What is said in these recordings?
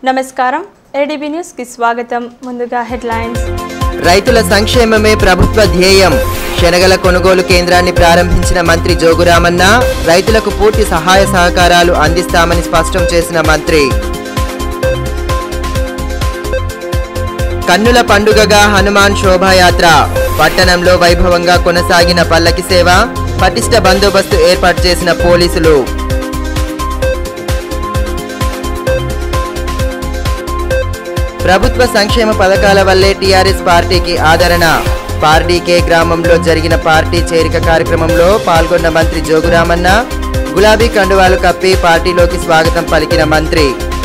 నమస్కారం ఏడీబీ న్యూస్కి స్వాగతం ముందుగా హెడ్లైన్స్ రైతుల సంక్షేమమే ప్రభుత్వ ధ్యేయం శనగల కొనుగోలు కేంద్రాన్ని ప్రారంభించిన మంత్రి జోగురామన్న రైతులకు పూర్తి సహాయ సహకారాలు అందిస్తామని స్పష్టం చేసిన మంత్రి కన్నుల పండుగగా హనుమాన్ శోభాయాత్ర పట్టణంలో వైభవంగా కొనసాగిన పల్లకి సేవ పటిష్ట బందోబస్తు ఏర్పాటు చేసిన పోలీసులు ప్రభుత్వ సంక్షేమ పథకాల వల్లే టీఆర్ఎస్ పార్టీకి ఆదరణ పార్టీకే గ్రామంలో జరిగిన పార్టీ చేరిక కార్యక్రమంలో పాల్గొన్న మంత్రి జోగురామన్న గులాబీ కండువాలు కప్పి పార్టీలోకి స్వాగతం పలికిన మంత్రి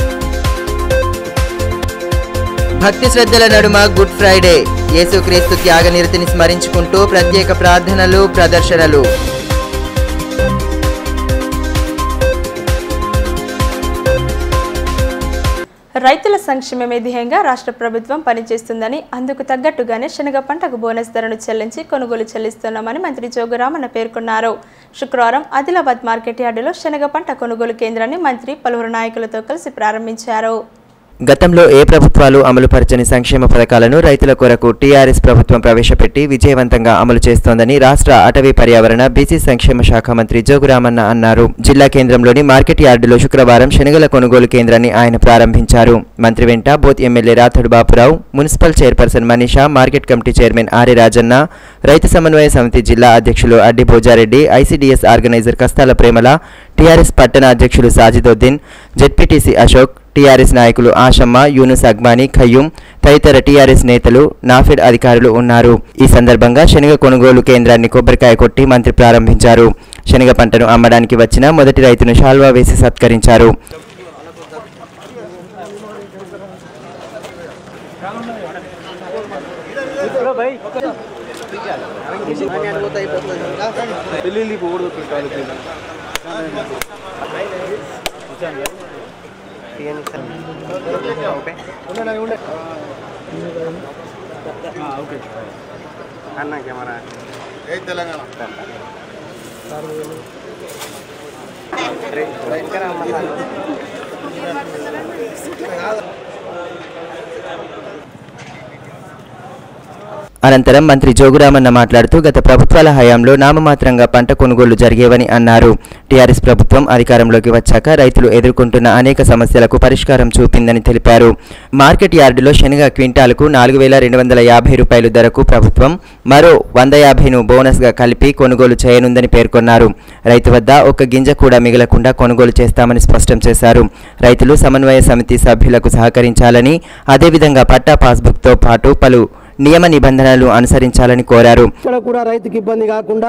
భక్తి శ్రద్ధల నడుమ గుడ్ ఫ్రైడే యేసుక్రీస్తు త్యాగనిరతిని స్మరించుకుంటూ ప్రత్యేక ప్రార్థనలు ప్రదర్శనలు రైతుల సంక్షేమమే ధ్యేయంగా రాష్ట్ర ప్రభుత్వం పనిచేస్తుందని అందుకు తగ్గట్టుగానే శనగ పంటకు బోనస్ ధరను చెల్లించి కొనుగోలు చెల్లిస్తున్నామని మంత్రి జోగురామన్న పేర్కొన్నారు శుక్రవారం ఆదిలాబాద్ మార్కెట్ యార్డులో శనగ పంట కొనుగోలు కేంద్రాన్ని మంత్రి పలువురు నాయకులతో కలిసి ప్రారంభించారు గతంలో ఏ ప్రభుత్వాలు అమలుపరచని సంక్షేమ పథకాలను రైతుల కొరకు టీఆర్ఎస్ ప్రభుత్వం ప్రవేశపెట్టి విజయవంతంగా అమలు చేస్తోందని రాష్ట్ర అటవీ పర్యావరణ బీసీ సంక్షేమ శాఖ మంత్రి జోగురామన్న అన్నారు జిల్లా కేంద్రంలోని మార్కెట్ యార్డులో శుక్రవారం శనగల కొనుగోలు కేంద్రాన్ని ఆయన ప్రారంభించారు మంత్రి వెంట both MLA Rathod Bapurao municipal chairperson Manisha market committee chairman Arya Rajanna రైతు సమన్వయ సమితి జిల్లా అధ్యక్షులు Addi Bhojareddy ICDS organiser Kastala Premala TRS పట్టణ అధ్యక్షులు సాజిదుద్దీన్ జెడ్పీటీసీ అశోక్ టీఆర్ఎస్ నాయకులు ఆషమ్మ యూనుస్ అగ్మాని ఖయ్యూం తదితర టీఆర్ఎస్ నేతలు నాఫెడ్ అధికారులు ఉన్నారు ఈ సందర్భంగా శనగ కొనుగోలు కేంద్రాన్ని కొబ్బరికాయ కొట్టి మంత్రి ప్రారంభించారు శనగ పంటను అమ్మడానికి వచ్చిన మొదటి రైతును షాల్వా వేసి సత్కరించారు పెళ్ళిళ్ళకి పోకూడదు పెట్టాలి ఓకే అన్న కెమెరా ఏ తెలంగాణ అనంతరం మంత్రి జోగురామన్న మాట్లాడుతూ గత ప్రభుత్వాల హయాంలో నామమాత్రంగా పంట కొనుగోలు జరిగేవని అన్నారు టీఆర్ఎస్ ప్రభుత్వం అధికారంలోకి వచ్చాక రైతులు ఎదుర్కొంటున్న అనేక సమస్యలకు పరిష్కారం చూపిందని తెలిపారు మార్కెట్ యార్డులో శనగ క్వింటాలకు నాలుగు వేల రెండు వందల యాభై రూపాయలు ధరకు ప్రభుత్వం మరో వంద యాభైను బోనస్గా కలిపి కొనుగోలు చేయనుందని పేర్కొన్నారు రైతు వద్ద ఒక్క గింజ కూడా మిగలకుండా కొనుగోలు చేస్తామని స్పష్టం చేశారు రైతులు సమన్వయ సమితి సభ్యులకు సహకరించాలని అదేవిధంగా పట్టా పాస్బుక్తో పాటు పలు నియమ నిబంధనలు అనుసరించాలని కోరారు ఇక్కడ కూడా రైతుకి ఇబ్బంది కాకుండా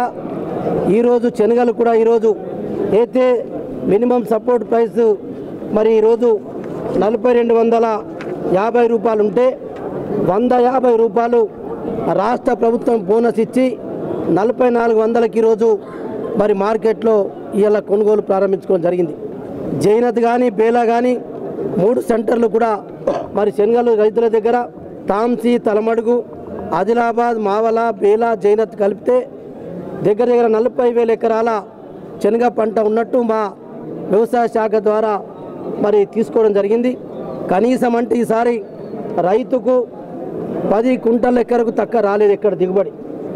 ఈరోజు శనగలు కూడా ఈరోజు అయితే మినిమం సపోర్ట్ ప్రైస్ మరి ఈరోజు నలభై రెండు వందల యాభై రూపాయలు ఉంటే వంద యాభై రూపాయలు రాష్ట్ర ప్రభుత్వం బోనస్ ఇచ్చి నలభై నాలుగు వందలకి ఈరోజు మరి మార్కెట్లో ఇవాళ కొనుగోలు ప్రారంభించుకోవడం జరిగింది జైనత్ కానీ బేలా కానీ మూడు సెంటర్లు కూడా మరి శనగలు రైతుల దగ్గర తాంసీ తలమడుగు ఆదిలాబాద్ మావల బేలా జైనత్ కలిపితే దగ్గర దగ్గర నలభై వేల ఎకరాల శనగ పంట ఉన్నట్టు మా వ్యవసాయ శాఖ ద్వారా మరి తీసుకోవడం జరిగింది కనీసం అంటే ఈసారి రైతుకు పది కుంటల ఎకరకు తక్కువ రాలేదు ఎక్కడ దిగుబడి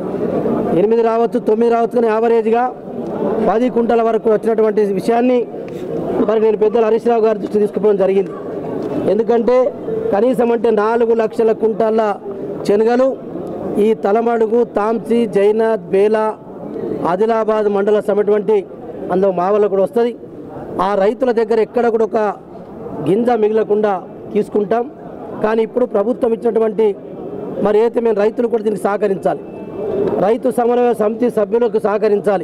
ఎనిమిది రావచ్చు తొమ్మిది రావచ్చు కానీ యావరేజ్గా పది కుంటల వరకు వచ్చినటువంటి విషయాన్ని మరి నేను పెద్దలు హరీష్ రావు గారి దృష్టి తీసుకుపోవడం జరిగింది ఎందుకంటే కనీసం అంటే నాలుగు లక్షల కుంటాల శనగలు ఈ తలమడుగు తాంసి జైనాథ్ బేలా ఆదిలాబాద్ మండల సమైనటువంటి అందులో మావల కూడా వస్తుంది ఆ రైతుల దగ్గర ఎక్కడ కూడా ఒక గింజ మిగలకుండా తీసుకుంటాం కానీ ఇప్పుడు ప్రభుత్వం ఇచ్చినటువంటి మరి అయితే మేము రైతులు కూడా దీనికి సహకరించాలి రైతు సమన్వయ సమితి సభ్యులకు సహకరించాలి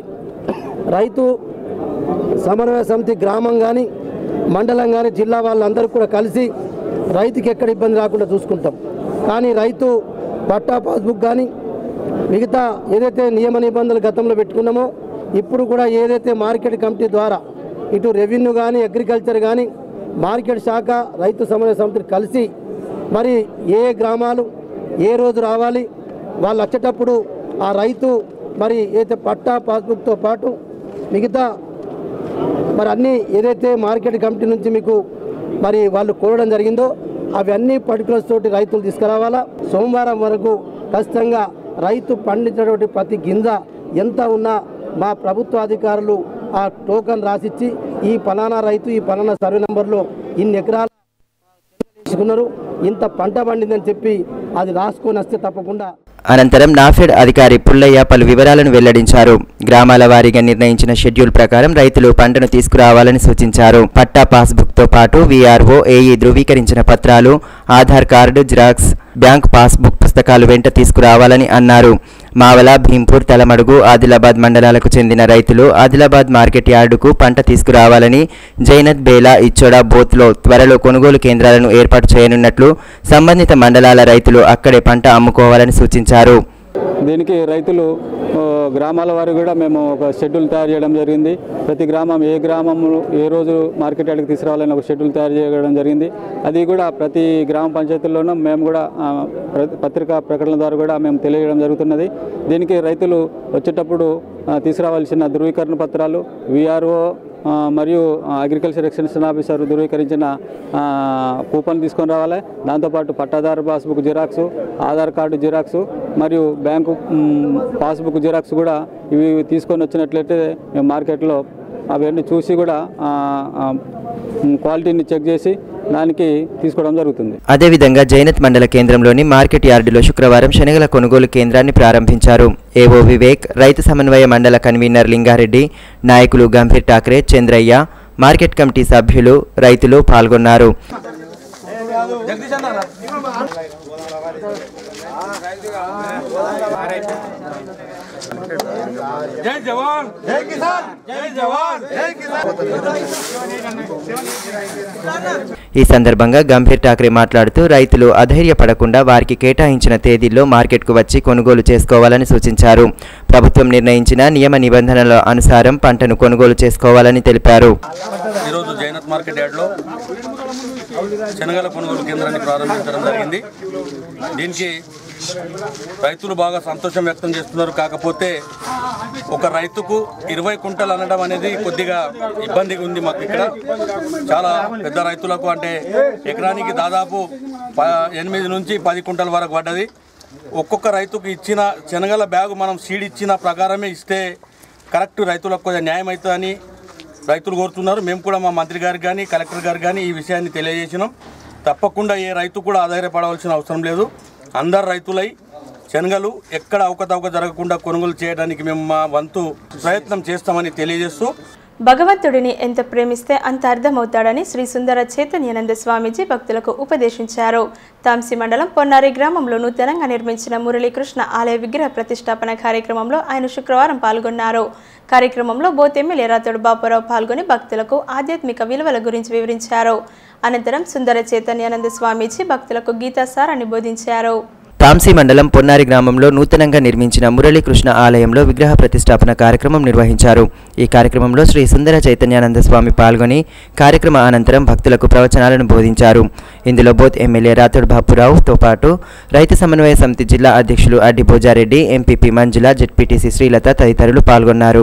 రైతు సమన్వయ సమితి గ్రామం కానీ మండలం కానీ జిల్లా వాళ్ళందరూ కూడా కలిసి రైతుకి ఎక్కడ ఇబ్బంది రాకుండా చూసుకుంటాం కానీ రైతు పట్టా పాస్బుక్ కానీ మిగతా ఏదైతే నియమ నిబంధనలు గతంలో పెట్టుకున్నామో ఇప్పుడు కూడా ఏదైతే మార్కెట్ కమిటీ ద్వారా ఇటు రెవెన్యూ కానీ అగ్రికల్చర్ కానీ మార్కెట్ శాఖ రైతు సమన్వయ సమితిని కలిసి మరి ఏ గ్రామాలు ఏ రోజు రావాలి వాళ్ళు వచ్చేటప్పుడు ఆ రైతు మరి ఏదైతే పట్టా పాస్బుక్తో పాటు మిగతా మరి అన్ని ఏదైతే మార్కెట్ కమిటీ నుంచి మీకు మరి వాళ్ళు కోరడం జరిగిందో అవన్నీ పర్టికులర్స్ తోటి రైతులు తీసుకురావాలా సోమవారం వరకు ఖచ్చితంగా రైతు పండించినటువంటి ప్రతి గింజ ఎంత ఉన్నా మా ప్రభుత్వ అధికారులు ఆ టోకన్ రాసిచ్చి ఈ పలానా రైతు ఈ పలానా సర్వే నెంబర్లో ఇన్ని ఎకరాలు తీసుకున్నారు ఇంత పంట పండిందని చెప్పి అది రాసుకొని వస్తే తప్పకుండా అనంతరం నాఫెడ్ అధికారి పుల్లయ్య పలు వివరాలను వెల్లడించారు గ్రామాల వారీగా నిర్ణయించిన షెడ్యూల్ ప్రకారం రైతులు పంటను తీసుకురావాలని సూచించారు పట్టా పాస్బుక్ తో పాటు వీఆర్ఓ ఏఈ ధృవీకరించిన పత్రాలు Aadhaar card xerox bank passbook పుస్తకాలు వెంట తీసుకురావాలని అన్నారు మావల భీంపూర్ తలమడుగు ఆదిలాబాద్ మండలాలకు చెందిన రైతులు ఆదిలాబాద్ మార్కెట్ యార్డుకు పంట తీసుకురావాలని జైనత్ బేలా ఇచ్చోడ బోత్లో త్వరలో కొనుగోలు కేంద్రాలను ఏర్పాటు చేయనున్నట్లు సంబంధిత మండలాల రైతులు అక్కడే పంట అమ్ముకోవాలని సూచించారు దీనికి రైతులు ఆ, గ్రామాల వారు కూడా మేము ఒక షెడ్యూల్ తయారు చేయడం జరిగింది ప్రతి గ్రామం ఏ గ్రామం ఏ రోజు మార్కెట్ యార్డ్కి తీసుకురావాలని ఒక షెడ్యూల్ తయారు చేయడం జరిగింది అది కూడా ప్రతి గ్రామ పంచాయతీల్లోనూ మేము కూడా ఆ, ప్రతి- పత్రికా ప్రకటనల ద్వారా కూడా మేము తెలియజేయడం జరుగుతున్నది దీనికి రైతులు వచ్చేటప్పుడు ఆ, తీసుకురావాల్సిన ధృవీకరణ పత్రాలు విఆర్ఓ ఆ, మరియు ఆ, అగ్రికల్చర్ ఎక్స్టెన్షన్ ఆఫీసర్ ధృవీకరించిన ఆ, కూపన్ తీసుకొని రావాలి దాంతోపాటు పట్టాదారు passbook xerox Aadhaar card xerox మరియు బ్యాంకు మ్, పాస్బుక్ జిరాక్స్ కూడా ఇవి తీసుకొని వచ్చినట్లయితే మేము మార్కెట్లో అవన్నీ చూసి కూడా ఆ, ఆ, మ్, క్వాలిటీని చెక్ చేసి దానికి తీసుకోవడం జరుగుతుంది అదేవిధంగా జైనత్ మండల కేంద్రంలోని మార్కెట్ యార్డులో శుక్రవారం శనగల కొనుగోలు కేంద్రాన్ని ప్రారంభించారు ఏవో వివేక్ రైతు సమన్వయ మండల కన్వీనర్ లింగారెడ్డి నాయకులు గంభీర్ ఠాక్రే చంద్రయ్య మార్కెట్ కమిటీ సభ్యులు రైతులు పాల్గొన్నారు ఈ సందర్భంగా గంభీర్ ఠాక్రే మాట్లాడుతూ రైతులు అధైర్యపడకుండా వారికి కేటాయించిన తేదీల్లో మార్కెట్కు వచ్చి కొనుగోలు చేసుకోవాలని సూచించారు ప్రభుత్వం నిర్ణయించిన నియమ నిబంధనల అనుసారం పంటను కొనుగోలు చేసుకోవాలని తెలిపారు ఈరోజు జైనత్ మార్కెట్ యార్డ్లో శనగల కొనుగోలు కేంద్రాన్ని ప్రారంభించడం జరిగింది దీనికి రైతులు బాగా సంతోషం వ్యక్తం చేస్తున్నారు కాకపోతే ఒక రైతుకు ఇరవై కుంటలు అనడం అనేది కొద్దిగా ఇబ్బందిగా ఉంది మాకు ఇక్కడ చాలా పెద్ద రైతులకు అంటే ఎకరానికి దాదాపు ప- ఎనిమిది నుంచి పది కుంటల వరకు పడ్డది ఒక్కొక్క రైతుకు ఇచ్చిన శనగల బ్యాగు మనం సీడ్ ఇచ్చిన ప్రకారమే ఇస్తే కరెక్ట్ రైతులకు కొంచెం న్యాయం అవుతుందని రైతులు కోరుతున్నారు మేము కూడా మా మంత్రి గారికి కానీ కలెక్టర్ గారికి కానీ ఈ విషయాన్ని తెలియజేసినాం తప్పకుండా ఏ రైతు కూడా ఆధారపడవలసిన అవసరం లేదు అందరు రైతులై శనగలు ఎక్కడ అవకతవక జరగకుండా కొనుగోలు చేయడానికి మేము మా వంతు ప్రయత్నం చేస్తామని తెలియజేస్తూ భగవంతుడిని ఎంత ప్రేమిస్తే అంత అర్థమవుతాడని శ్రీ సుందర చైతన్యానంద స్వామీజీ భక్తులకు ఉపదేశించారు తాంసి మండలం పొన్నారి గ్రామంలో నూతనంగా నిర్మించిన మురళీకృష్ణ ఆలయ విగ్రహ ప్రతిష్టాపన కార్యక్రమంలో ఆయన శుక్రవారం పాల్గొన్నారు కార్యక్రమంలో బోత్ ఎమ్మెల్యే రాతోడు బాపురావు పాల్గొని భక్తులకు ఆధ్యాత్మిక విలువల గురించి వివరించారు అనంతరం సుందర చైతన్యానంద స్వామీజీ భక్తులకు గీతాసారాన్ని బోధించారు తాంసీ మండలం పొన్నారి గ్రామంలో నూతనంగా నిర్మించిన మురళీకృష్ణ ఆలయంలో విగ్రహ ప్రతిష్టాపన కార్యక్రమం నిర్వహించారు ఈ కార్యక్రమంలో శ్రీ సుందర చైతన్యానంద స్వామి పాల్గొని కార్యక్రమ అనంతరం భక్తులకు ప్రవచనాలను బోధించారు ఇందులో బోత్ ఎమ్మెల్యే రాథోడ్ బాపురావుతో పాటు రైతు సమన్వయ సమితి జిల్లా అధ్యక్షులు అడ్డి భోజారెడ్డి ఎంపీపీ మంజుల జెడ్పీటీసీ శ్రీలత తదితరులు పాల్గొన్నారు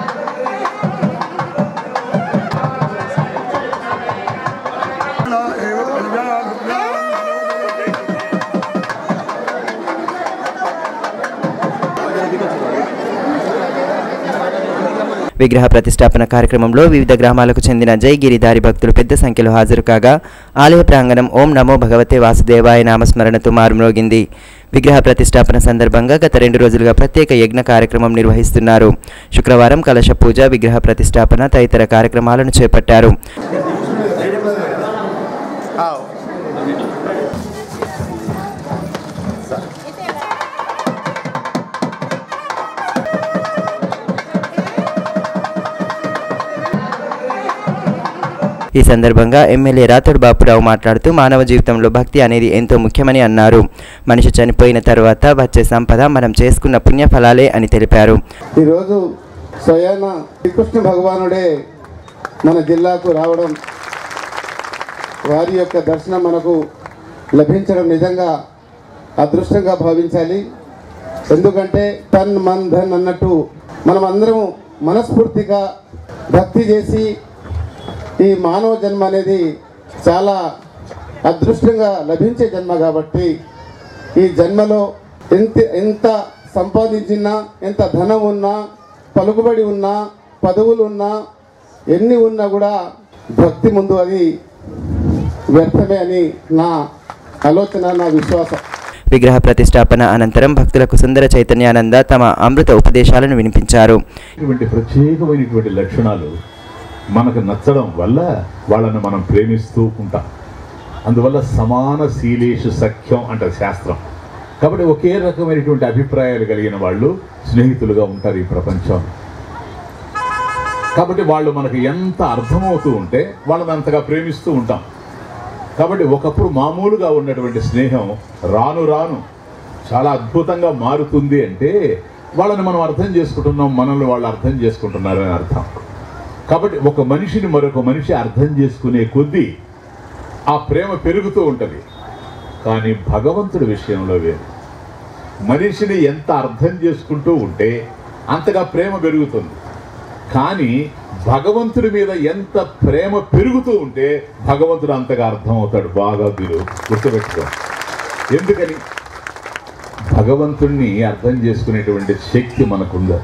విగ్రహ ప్రతిష్టాపన కార్యక్రమంలో వివిధ గ్రామాలకు చెందిన జై గిరిధారి భక్తులు పెద్ద సంఖ్యలో హాజరు కాగా ఆలయ ప్రాంగణం ఓం నమో భగవతే వాసుదేవాయ నామస్మరణతో మారుమ్రోగింది విగ్రహ ప్రతిష్టాపన సందర్భంగా గత రెండు రోజులుగా ప్రత్యేక యజ్ఞ కార్యక్రమం నిర్వహిస్తున్నారు శుక్రవారం కలశ పూజ విగ్రహ ప్రతిష్టాపన తదితర కార్యక్రమాలను చేపట్టారు ఈ సందర్భంగా ఎమ్మెల్యే రాథోడ్ బాపురావు మాట్లాడుతూ మానవ జీవితంలో భక్తి అనేది ఎంతో ముఖ్యమని అన్నారు మనిషి చనిపోయిన తర్వాత వచ్చే సంపద మనం చేసుకున్న పుణ్యఫలాలే అని తెలిపారు ఈరోజు స్వయాన శ్రీకృష్ణ భగవానుడే మన జిల్లాకు రావడం వారి యొక్క దర్శనం మనకు లభించడం నిజంగా అదృష్టంగా భావించాలి ఎందుకంటే తన్ మన్ ధన్ అన్నట్టు మనం అందరం మనస్ఫూర్తిగా భక్తి చేసి ఈ మానవ జన్మ అనేది చాలా అదృష్టంగా లభించే జన్మ కాబట్టి ఈ జన్మలో ఎంత ఎంత సంపాదించినా ఎంత ధనం ఉన్నా పలుకుబడి ఉన్నా పదవులు ఉన్నా ఎన్ని ఉన్నా కూడా భక్తి ముందు అది వ్యర్థమే అని నా ఆలోచన నా విశ్వాసం విగ్రహ ప్రతిష్టాపన అనంతరం భక్తులకు సుందర చైతన్యానంద తమ అమృత ఉపదేశాలను వినిపించారు ఇటువంటి ప్రత్యేకమైనటువంటి లక్షణాలు మనకు నచ్చడం వల్ల వాళ్ళని మనం ప్రేమిస్తూ ఉంటాం అందువల్ల సమాన శీలేషు సఖ్యం అంటారు శాస్త్రం కాబట్టి ఒకే రకమైనటువంటి అభిప్రాయాలు కలిగిన వాళ్ళు స్నేహితులుగా ఉంటారు ఈ ప్రపంచం కాబట్టి వాళ్ళు మనకు ఎంత అర్థమవుతూ ఉంటే వాళ్ళని అంతగా ప్రేమిస్తూ ఉంటాం కాబట్టి ఒకప్పుడు మామూలుగా ఉన్నటువంటి స్నేహం రాను రాను చాలా అద్భుతంగా మారుతుంది అంటే వాళ్ళని మనం అర్థం చేసుకుంటున్నాం మనల్ని వాళ్ళు అర్థం చేసుకుంటున్నారు అని అర్థం కాబట్టి ఒక మనిషిని మరొక మనిషి అర్థం చేసుకునే కొద్దీ ఆ ప్రేమ పెరుగుతూ ఉంటుంది కానీ భగవంతుడి విషయంలో వేరు మనిషిని ఎంత అర్థం చేసుకుంటూ ఉంటే అంతగా ప్రేమ పెరుగుతుంది కానీ భగవంతుడి మీద ఎంత ప్రేమ పెరుగుతూ ఉంటే భగవంతుడు అంతగా అర్థం అవుతాడు బాగా మీరు గుర్తుపెట్టుకో ఎందుకని భగవంతుణ్ణి అర్థం చేసుకునేటువంటి శక్తి మనకుందా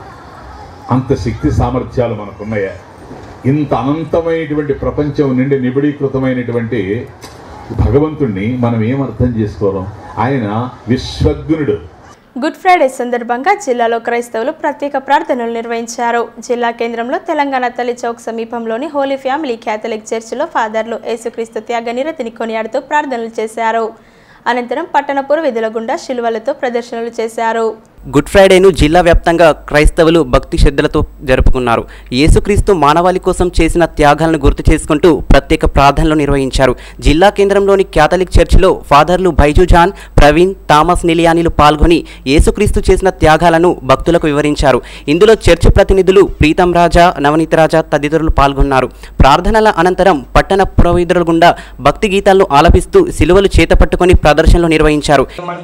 అంత శక్తి సామర్థ్యాలు మనకున్నాయా ఇంత అనంతమైనటువంటి ప్రపంచం నుండి నిబిడీకృతమైనటువంటి భగవంతుణ్ణి మనం ఏం అర్థం చేసుకోవడం ఆయన విశ్వజ్ఞుడు గుడ్ ఫ్రైడే సందర్భంగా జిల్లాలో క్రైస్తవులు ప్రత్యేక ప్రార్థనలు నిర్వహించారు జిల్లా కేంద్రంలో తెలంగాణ తల్లి చౌక్ సమీపంలోని హోలీ ఫ్యామిలీ క్యాథలిక్ చర్చిలో ఫాదర్లు యేసుక్రీస్తు త్యాగ నిరతిని కొనియాడుతూ ప్రార్థనలు చేశారు అనంతరం పట్టణ పురవీధుల గుండా శిలువలతో ప్రదర్శనలు చేశారు గుడ్ ఫ్రైడేను జిల్లా వ్యాప్తంగా క్రైస్తవులు భక్తి శ్రద్ధలతో జరుపుకున్నారు యేసుక్రీస్తు మానవాళి కోసం చేసిన త్యాగాలను గుర్తు చేసుకుంటూ ప్రత్యేక ప్రార్థనలు నిర్వహించారు జిల్లా కేంద్రంలోని క్యాథలిక్ చర్చిలో ఫాదర్లు బైజు జాన్ ప్రవీణ్ థామస్ నిలియానిలు పాల్గొని యేసుక్రీస్తు చేసిన త్యాగాలను భక్తులకు వివరించారు ఇందులో చర్చి ప్రతినిధులు ప్రీతం రాజా నవనీత్ రాజా తదితరులు పాల్గొన్నారు ప్రార్థనల అనంతరం పట్టణ పురవీధుల గుండా భక్తి గీతాలను ఆలపిస్తూ సిలువలు చేతపట్టుకొని ప్రదర్శనలు నిర్వహించారు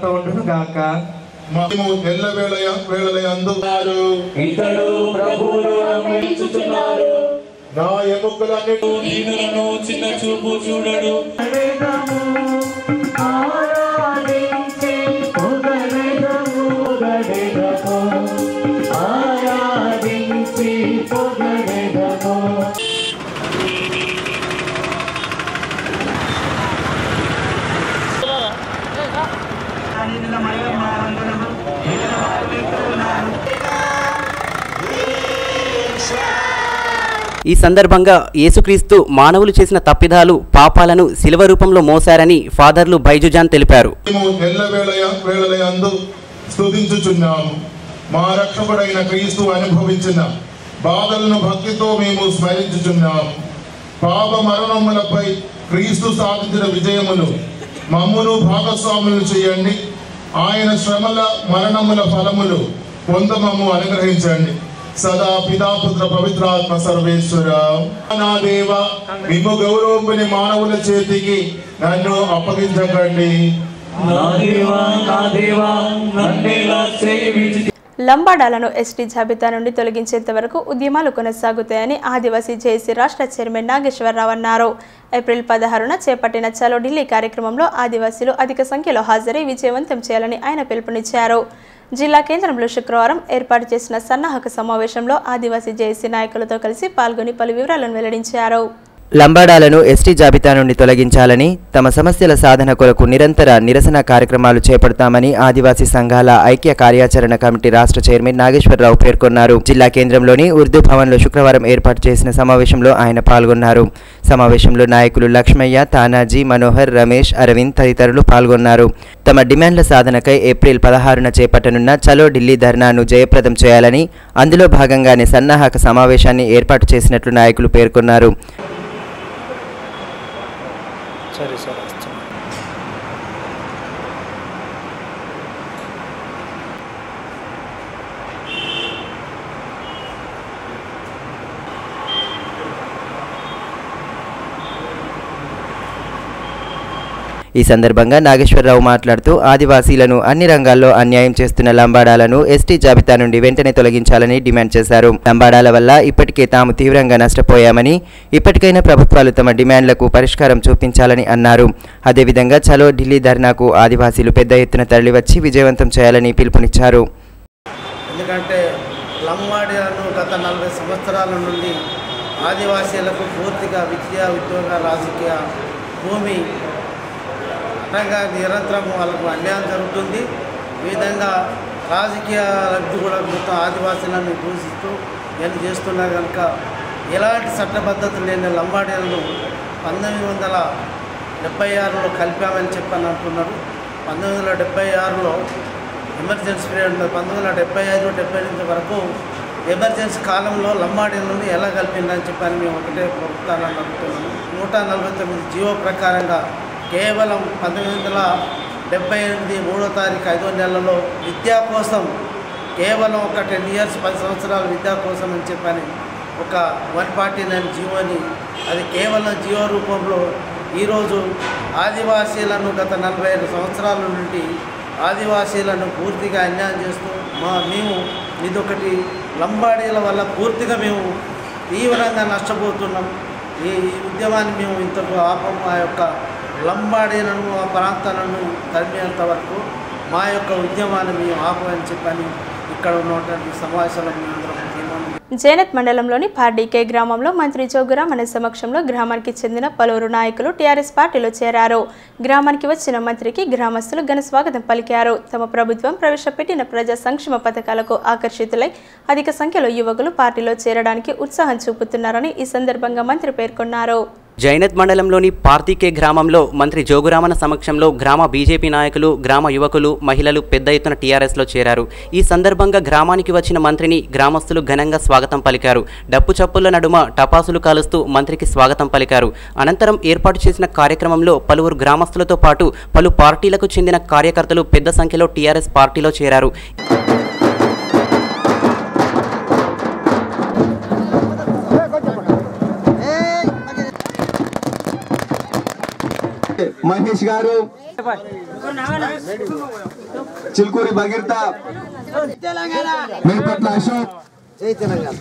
మేము ఎల్ల వేళ వేళలందున్నారు ఇతడు ప్రభువును అమరించుచున్నారు నా ఎముకలన్నిటి దీనులను చిన్న చూపు చూడడు ఆరాధించి పొగడెదము, పొగడెదము. ఆరాధించి పొగడెదము. ఈ సందర్భంగా యేసుక్రీస్తు మానవులు చేసిన తప్పిదాలు పాపాలను శిలువ రూపంలో మోశారని ఫాదర్లు బైజుజాన్ తెలిపారు మేము ఎల్ల వేళ వేళలందు స్తుతించుచున్నాము మా రక్షకుడైన క్రీస్తు అనుభవించిన బాధలను భక్తితో మేము స్మరించుచున్నాము పాప మరణములపై క్రీస్తు సాధించిన విజయములు మమ్మును భాగస్వాములు చేయండి ఆయన శ్రమల మరణముల ఫలములు పొందమము అనుగ్రహించండి సదా పితాపుత్ర పవిత్రాత్మ సర్వేశ్వర నా దేవ మిమ్ము గౌరవంపుని మానవుల చేతికి నన్ను అప్పగించకండి నా దేవా నా దేవా నన్నేలా సేవించి లంబాడాలను ఎస్టీ జాబితా నుండి తొలగించేంత వరకు ఉద్యమాలు కొనసాగుతాయని ఆదివాసీ జేఏసీ రాష్ట్ర చైర్మన్ నాగేశ్వరరావు అన్నారు ఏప్రిల్ పదహారున చేపట్టిన చలో ఢిల్లీ కార్యక్రమంలో ఆదివాసీలు అధిక సంఖ్యలో హాజరై విజయవంతం చేయాలని ఆయన పిలుపునిచ్చారు జిల్లా కేంద్రంలో శుక్రవారం ఏర్పాటు చేసిన సన్నాహక సమావేశంలో ఆదివాసీ జేఏసీ నాయకులతో కలిసి పాల్గొని పలు వివరాలను వెల్లడించారు లంబాడాలను ఎస్టీ జాబితా నుండి తొలగించాలని తమ సమస్యల సాధన కొరకు నిరంతర నిరసన కార్యక్రమాలు చేపడతామని ఆదివాసీ సంఘాల ఐక్య కార్యాచరణ కమిటీ రాష్ట్ర చైర్మన్ నాగేశ్వరరావు పేర్కొన్నారు జిల్లా కేంద్రంలోని ఉర్దూ భవన్లో శుక్రవారం ఏర్పాటు చేసిన సమావేశంలో ఆయన పాల్గొన్నారు సమావేశంలో నాయకులు లక్ష్మయ్య తానాజీ మనోహర్ రమేష్ అరవింద్ తదితరులు పాల్గొన్నారు తమ డిమాండ్ల సాధనకై ఏప్రిల్ పదహారున చేపట్టనున్న చలో ఢిల్లీ ధర్నాను జయప్రదం చేయాలని అందులో భాగంగానే సన్నాహక సమావేశాన్ని ఏర్పాటు చేసినట్లు నాయకులు పేర్కొన్నారు సరే సరే వస్తాను ఈ సందర్భంగా నాగేశ్వరరావు మాట్లాడుతూ ఆదివాసీలను అన్ని రంగాల్లో అన్యాయం చేస్తున్న లంబాడాలను ఎస్టీ జాబితా నుండి వెంటనే తొలగించాలని డిమాండ్ చేశారు లంబాడాల వల్ల ఇప్పటికే తాము తీవ్రంగా నష్టపోయామని ఇప్పటికైనా ప్రభుత్వాలు తమ డిమాండ్లకు పరిష్కారం చూపించాలని అన్నారు అదేవిధంగా చలో ఢిల్లీ ధర్నాకు ఆదివాసీలు పెద్ద ఎత్తున తరలివచ్చి విజయవంతం చేయాలని పిలుపునిచ్చారు ఎందుకంటే లంబాడీలను గత నలభై సంవత్సరాల నుండి ఆదివాసీలకు పూర్తిగా విద్యా ఉద్యోగ రాజకీయ భూమి పరంగా నిరంతరం వాళ్ళకు అన్యాయం జరుగుతుంది ఈ విధంగా రాజకీయ లబ్ధి కూడా మొత్తం ఆదివాసీలను దూషిస్తూ ఇవన్నీ చేస్తున్నారు కనుక ఎలాంటి చట్టబద్ధత లేని లంబాడీలను పంతొమ్మిది వందల డెబ్బై ఆరులో కలిపామని చెప్పని అంటున్నారు పంతొమ్మిది వందల డెబ్బై ఆరులో ఎమర్జెన్సీ పీరియడ్ ఉంటుంది పంతొమ్మిది వందల డెబ్బై ఐదు డెబ్బై ఎనిమిది వరకు ఎమర్జెన్సీ కాలంలో లంబాడీలను ఎలా కలిపిందని చెప్పని మేము ఒకటే ప్రభుత్వాన్ని అడుగుతున్నాము నూట నలభై తొమ్మిది జీవో ప్రకారంగా కేవలం పంతొమ్మిది వందల డెబ్బై ఎనిమిది మూడో తారీఖు ఐదో నెలలో విద్యా కోసం కేవలం ఒక టెన్ ఇయర్స్ పది సంవత్సరాల విద్యా కోసం అని చెప్పని ఒక వన్ ఫార్టీ నైన్ జీవోని అది కేవలం జీవో రూపంలో ఈరోజు ఆదివాసీలను గత నలభై ఐదు సంవత్సరాల నుండి ఆదివాసీలను పూర్తిగా అన్యాయం చేస్తూ మా మేము ఇదొకటి లంబాడీల వల్ల పూర్తిగా మేము తీవ్రంగా నష్టపోతున్నాం ఈ ఈ ఉద్యమాన్ని మేము ఇంతకు ఆపం మా యొక్క లంబాడీలను ఆ ప్రాంతాలను తరిమేంత వరకు మా యొక్క ఉద్యమాన్ని మేము ఆపమని చెప్పని ఇక్కడ ఉన్నటువంటి సమావేశంలో మేమందరం తీర్మానం జైనత్ మండలంలోని పార్డీకే గ్రామంలో మంత్రి జోగురాం అనే సమక్షంలో గ్రామానికి చెందిన పలువురు నాయకులు టీఆర్ఎస్ పార్టీలో చేరారు గ్రామానికి వచ్చిన మంత్రికి గ్రామస్తులు ఘన స్వాగతం పలికారు తమ ప్రభుత్వం ప్రవేశపెట్టిన ప్రజా సంక్షేమ పథకాలకు ఆకర్షితులై అధిక సంఖ్యలో యువకులు పార్టీలో చేరడానికి ఉత్సాహం చూపుతున్నారని ఈ సందర్భంగా మంత్రి పేర్కొన్నారు జైనత్ మండలంలోని పార్తీకే గ్రామంలో మంత్రి జోగురామన సమక్షంలో గ్రామ బీజేపీ నాయకులు గ్రామ యువకులు మహిళలు పెద్ద ఎత్తున టీఆర్ఎస్లో చేరారు ఈ సందర్భంగా గ్రామానికి వచ్చిన మంత్రిని గ్రామస్తులు ఘనంగా స్వాగతం పలికారు డప్పు చప్పుల నడుమ టపాసులు కాలుస్తూ మంత్రికి స్వాగతం పలికారు అనంతరం ఏర్పాటు చేసిన కార్యక్రమంలో పలువురు గ్రామస్తులతో పాటు పలు పార్టీలకు చెందిన కార్యకర్తలు పెద్ద సంఖ్యలో టీఆర్ఎస్ పార్టీలో చేరారు మహేష్ గారు చిల్కూరి భగీరథ మేపట్ల అశోక్ జై తెలంగాణ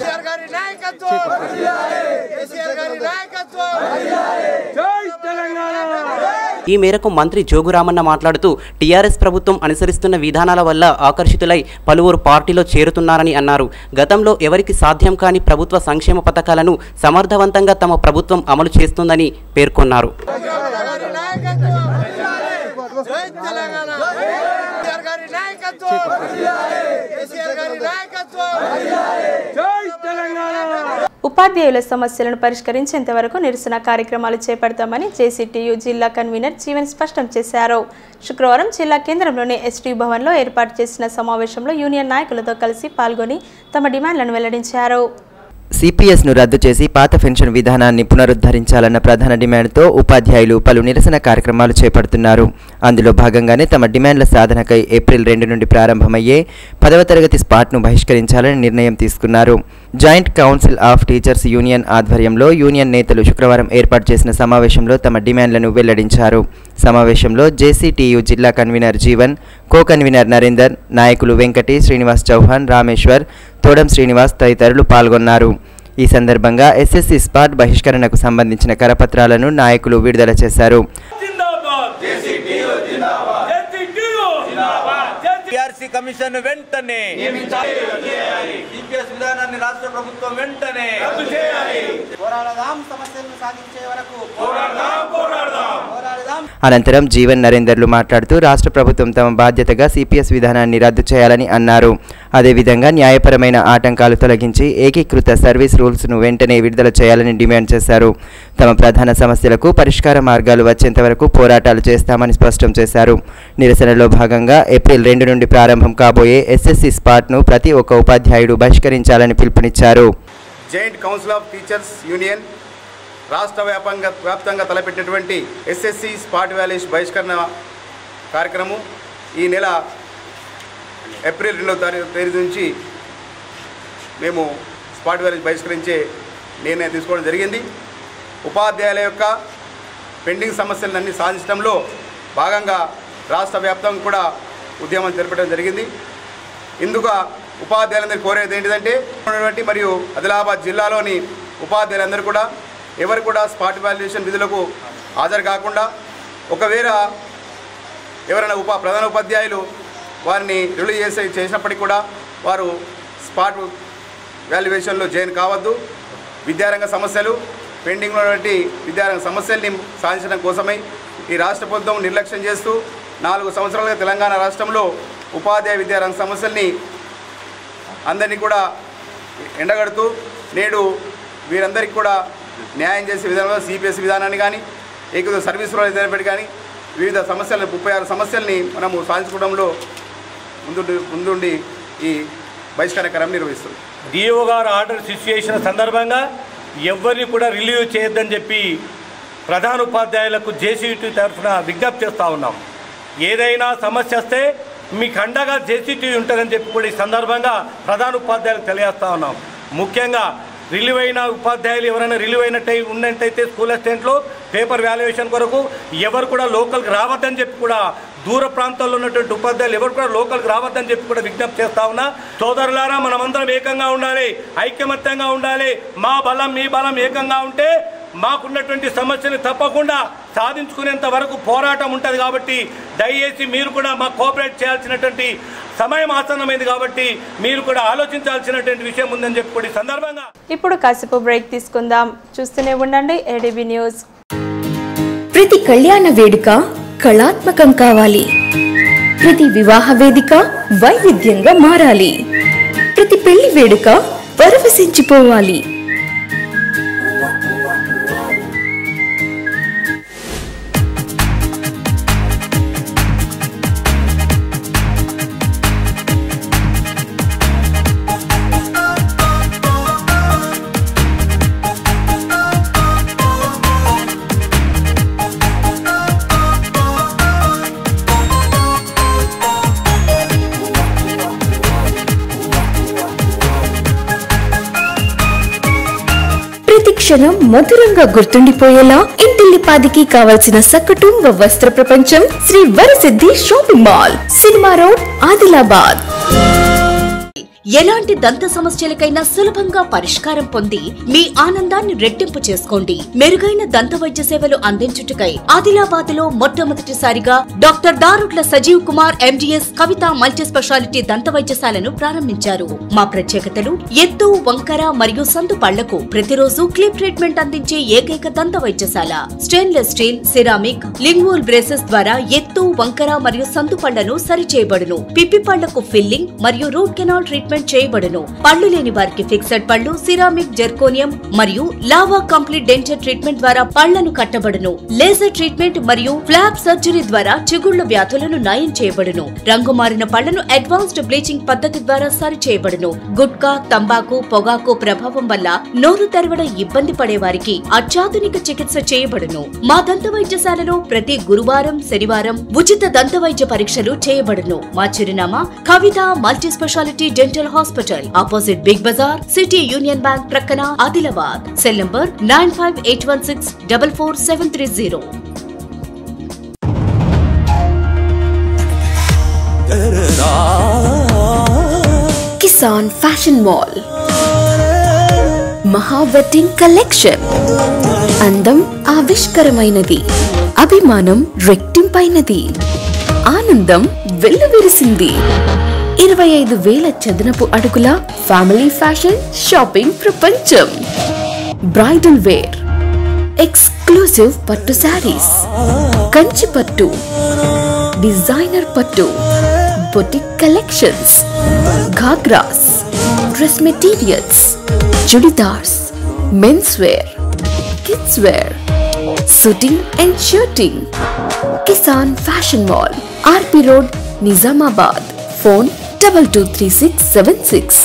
ఈ మేరకు మంత్రి జోగురామన్న మాట్లాడుతూ టీఆర్ఎస్ ప్రభుత్వం అనుసరిస్తున్న విధానాల వల్ల ఆకర్షితులై పలువురు పార్టీలో చేరుతున్నారని అన్నారు గతంలో ఎవరికి సాధ్యం కాని ప్రభుత్వ సంక్షేమ పథకాలను సమర్థవంతంగా తమ ప్రభుత్వం అమలు చేస్తుందని పేర్కొన్నారు ఉపాధ్యాయుల సమస్యలను పరిష్కరించేంత వరకు నిరసన కార్యక్రమాలు చేపడతామని జేసీటీయూ జిల్లా కన్వీనర్ జీవన్ స్పష్టం చేశారు శుక్రవారం జిల్లా కేంద్రంలోని ఎస్టీ భవన్లో ఏర్పాటు చేసిన సమావేశంలో యూనియన్ నాయకులతో కలిసి పాల్గొని తమ డిమాండ్లను వెల్లడించారు సిపిఎస్ను రద్దు చేసి పాత పెన్షన్ విధానాన్ని పునరుద్ధరించాలన్న ప్రధాన డిమాండ్తో ఉపాధ్యాయులు పలు నిరసన కార్యక్రమాలు చేపడుతున్నారు అందులో భాగంగానే తమ డిమాండ్ల సాధనకై ఏప్రిల్ రెండు నుండి ప్రారంభమయ్యే పదవ తరగతి స్పాట్ను బహిష్కరించాలని నిర్ణయం తీసుకున్నారు joint council of teachers union ఆధ్వర్యంలో యూనియన్ నేతలు శుక్రవారం ఏర్పాటు చేసిన సమావేశంలో తమ డిమాండ్లను వెల్లడించారు సమావేశంలో జేసీటీయూ జిల్లా convener Jeevan co convener Narender నాయకులు వెంకటి శ్రీనివాస్ చౌహాన్ రామేశ్వర్ తోడం శ్రీనివాస్ తదితరులు పాల్గొన్నారు ఈ సందర్భంగా ఎస్ఎస్సి స్పాట్ బహిష్కరణకు సంబంధించిన కరపత్రాలను నాయకులు విడుదల చేశారు టిఆర్సీ కమిషన్ వెంటనే సిపిఎస్ విధానాన్ని రాష్ట్ర ప్రభుత్వం వెంటనే పోరాడదాం సమస్యలను సాధించే వరకు అనంతరం జీవన్ నరేందర్లు మాట్లాడుతూ రాష్ట్ర ప్రభుత్వం తమ బాధ్యతగా సిపిఎస్ విధానాన్ని రద్దు చేయాలని అన్నారు అదేవిధంగా న్యాయపరమైన ఆటంకాలు తొలగించి ఏకీకృత సర్వీస్ రూల్స్ను వెంటనే విడుదల చేయాలని డిమాండ్ చేశారు తమ ప్రధాన సమస్యలకు పరిష్కార మార్గాలు వచ్చేంత వరకు పోరాటాలు చేస్తామని స్పష్టం చేశారు నిరసనలో భాగంగా ఏప్రిల్ రెండు నుండి ప్రారంభం కాబోయే ఎస్ఎస్సి స్పాట్ను ప్రతి ఒక్క ఉపాధ్యాయుడు బహిష్కరించాలని పిలుపునిచ్చారు joint council of teachers union రాష్ట్ర వ్యాపంగా వ్యాప్తంగా తలపెట్టినటువంటి ఎస్ఎస్సి స్పాట్ వ్యాలీస్ బహిష్కరణ కార్యక్రమం ఈ నెల ఏప్రిల్ రెండవ తారీఖు తేదీ నుంచి మేము స్పాట్ వ్యాలీస్ బహిష్కరించే నిర్ణయం తీసుకోవడం జరిగింది ఉపాధ్యాయుల యొక్క పెండింగ్ సమస్యలన్నీ సాధించడంలో భాగంగా రాష్ట్ర వ్యాప్తంగా కూడా ఉద్యమం జరపడం జరిగింది ఇందుకు ఉపాధ్యాయులందరూ కోరేది ఏంటిదంటే ఉన్నటువంటి మరియు ఆదిలాబాద్ జిల్లాలోని ఉపాధ్యాయులందరూ కూడా ఎవరు కూడా స్పాట్ వాల్యుయేషన్ విధులకు హాజరు కాకుండా ఒకవేళ ఎవరైనా ఉప ప్రధాన ఉపాధ్యాయులు వారిని రిలీవ్ చేసే చేసినప్పటికీ కూడా వారు స్పాట్ వాల్యుయేషన్లో జాయిన్ కావద్దు విద్యారంగ సమస్యలు పెండింగ్లో ఉన్నటువంటి విద్యారంగ సమస్యల్ని సాధించడం కోసమై ఈ రాష్ట్ర ప్రభుత్వం నిర్లక్ష్యం చేస్తూ నాలుగు సంవత్సరాలుగా తెలంగాణ రాష్ట్రంలో ఉపాధ్యాయ విద్యారంగ సమస్యల్ని అందరినీ కూడా ఎండగడుతూ నేడు వీరందరికీ కూడా న్యాయం చేసే విధానంలో సిపిఎస్ విధానాన్ని కానీ ఏకదో సర్వీస్ రూల్ విధానం కానీ వివిధ సమస్యలను ముప్పై ఆరు సమస్యల్ని మనము సాధించుకోవడంలో ముందుండి ముందుండి ఈ బహిష్కరణ కార్యం నిర్వహిస్తుంది డిఓ గారు ఆర్డర్ సిచ్యుయేషన్ సందర్భంగా ఎవరిని కూడా రిలీవ్ చేయొద్దని చెప్పి ప్రధాన ఉపాధ్యాయులకు జేసీటీ తరఫున విజ్ఞప్తి చేస్తూ ఉన్నాం ఏదైనా సమస్య వస్తే మీకు అండగా జేసీటీ ఉంటుందని చెప్పి కూడా ఈ సందర్భంగా ప్రధాన ఉపాధ్యాయులకు తెలియజేస్తా ఉన్నాం ముఖ్యంగా రిలీవ్ అయిన ఉపాధ్యాయులు ఎవరైనా రిలీవ్ అయినట్టయి ఉన్నట్టయితే స్కూల్ అసిస్టెంట్లో పేపర్ వాల్యుయేషన్ కొరకు ఎవరు కూడా లోకల్కి రావద్దని చెప్పి కూడా దూర ప్రాంతాల్లో ఉన్నటువంటి ఉపాధ్యాయులు ఎవరు కూడా లోకల్కి రావద్దని చెప్పి కూడా విజ్ఞప్తి చేస్తా ఉన్నా సోదరులారా మనమందరం ఏకంగా ఉండాలి ఐకమత్యంగా ఉండాలి మా బలం మీ బలం ఏకంగా ఉంటే మాకున్నటువంటి సమస్యని తప్పకుండా సాధించుకునేంత వరకు పోరాటం ఉంటుంది కాబట్టి దయచేసి మీరు కూడా మాకు కోఆపరేట్ చేయాల్సినటువంటి సమయం ఆసన్నమైంది కాబట్టి మీరు కూడా ఆలోచించాల్సినటువంటి విషయం ఉందని చెప్పి కూడా ఈ సందర్భంగా ఇప్పుడు కాసేపు బ్రేక్ తీసుకుందాం చూస్తూనే ఉండండి ఏడీబీ న్యూస్ ప్రతి కళ్యాణ వేడుక కళాత్మకం కావాలి ప్రతి వివాహ వేదిక వైవిధ్యంగా మారాలి ప్రతి పెళ్లి వేడుక పరవశించిపోవాలి ప్రతి క్షణం మధురంగా గుర్తుండిపోయేలా ఇంటిల్లిపాదికి కావలసిన సకుటుంబ వస్త్ర ప్రపంచం Sri Varasiddhi shopping mall cinema road Adilabad ఎలాంటి దంత సమస్యలకైనా సులభంగా పరిష్కారం పొంది మీ ఆనందాన్ని రెట్టింపు చేసుకోండి మెరుగైన దంత వైద్య సేవలు అందించుటకై ఆదిలాబాద్ లో మొట్టమొదటిసారిగా doctor Darutla Sajeev Kumar MDS Kavitha multi speciality దంత వైద్యశాలను ప్రారంభించారు మా ప్రత్యేకతలు ఎత్తు వంకర మరియు సందు పళ్లకు ప్రతిరోజు క్లిప్ ట్రీట్మెంట్ అందించే ఏకైక దంత వైద్యశాల stainless steel ceramic lingual braces ద్వారా ఎత్తు వంకర మరియు సందు పళ్లను సరిచేయబడును పిప్పి పళ్లకు ఫిల్లింగ్ మరియు రూట్ కెనాల్ ట్రీట్మెంట్ చేయబడును పళ్ళు లేని వారికి ఫిక్సెడ్ పళ్ళు సిరామిక్ జెర్కోనియం మరియు లావా కంప్లీట్ డెంచర్ ట్రీట్మెంట్ ద్వారా పళ్లను కట్టబడును లేజర్ ట్రీట్మెంట్ మరియు ఫ్లాప్ సర్జరీ ద్వారా చిగుళ్ల వ్యాధులను నయం చేయబడును రంగు మారిన పళ్లను అడ్వాన్స్డ్ బ్లీచింగ్ పద్ధతి ద్వారా సరి చేయబడును గుట్కా తంబాకు పొగాకు ప్రభావం వల్ల నోరు తెరవడం ఇబ్బంది పడే వారికి అత్యాధునిక చికిత్స చేయబడును మా దంత వైద్యశాలలో ప్రతి గురువారం శనివారం ఉచిత దంత వైద్య పరీక్షలు చేయబడును మా చిరునామా Kavitha multi speciality dental hospital opposite Big Bazaar city union bank ప్రక్కన Adilabad cell number nine five eight one six double four seven three zero Kisan fashion mall మహా వెడ్డింగ్ కలెక్షన్ అందం ఆవిష్కరమైనది అభిమానం రెట్టింపైనది ఆనందం వెల్లువిరిసింది ఇరవై ఐదు వేల చదనపు అడుగుల ఫ్యామిలీ ఫ్యాషన్ షాపింగ్ ప్రపంచం బ్రైడల్ వేర్ ఎక్స్క్లూసివ్ పట్టు శారీస్ కంచి పట్టు డిజైనర్ పట్టు boutique collections ghagras dress materials churidars mens wear kids wear suiting and shirting Kisan fashion mall RP road Nizamabad phone double two three six seven six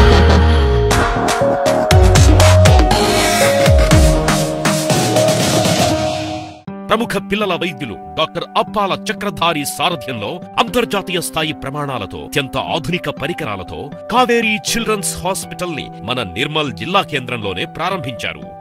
ప్రముఖ పిల్లల వైద్యులు డాక్టర్ అప్పాల చక్రధారి సారథ్యంలో అంతర్జాతీయ స్థాయి ప్రమాణాలతో అత్యంత ఆధునిక పరికరాలతో కావేరీ చిల్డ్రన్స్ హాస్పిటల్ ని మన నిర్మల్ జిల్లా కేంద్రంలోనే ప్రారంభించారు